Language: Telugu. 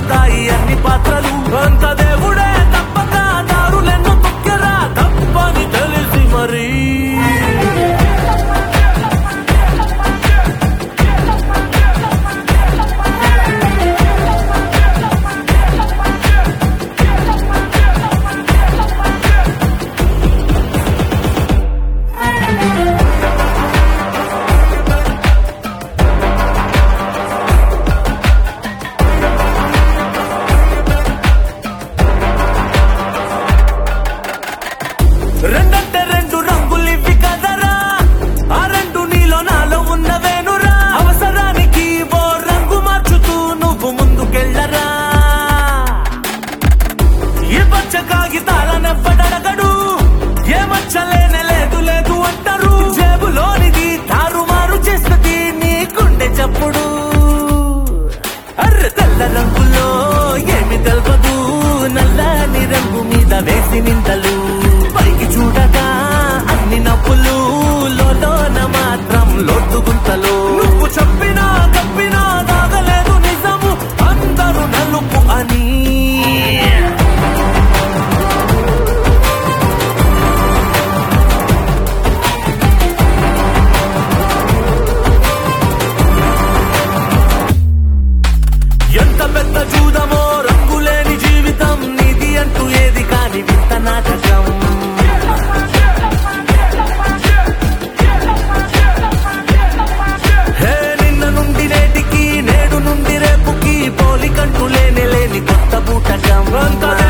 అవుతాయి అన్ని పాత్రలు అంత దేవుడే తప్పక దారులెన్ను తొక్కెరా తప్పని తెలిసి మరి రెండంటే రెండు రంగులివి కదరా ఆ రెండు నీలో నాలో ఉన్నవేనురా అవసరానికి ఓ రంగు మార్చుతూ నువ్వు ముందుకెళ్ళరా ఏ పచ్చ కాగితాలనెవ్వడగడు ఏ మచ్చలేనే లేదు లేదు అంటారు జేబులోనిది తారుమారు చేస్తుంది నీ గుండె చప్పుడు అర్రె తెల్ల రంగులో ఏమి తెలపదు నల్లని రంగు మీద వేసి నిందలు పైకి చూడగా అన్ని నవ్వులు లోన మాత్రం లోతు గుంతలు నువ్వు చెప్పినా తప్పినా దాగలేదు నిజము అందరూ నలుపు అని ఎంత పెద్ద చూదమో రంగులేని జీవితం నీది అంటూ ఏది కాని వింత నాటకం హే నిన్న నుండి నేటికి నేడు నుండి రేపుకి పోలికంటూ లేని లేని కొత్త బూటకం అంత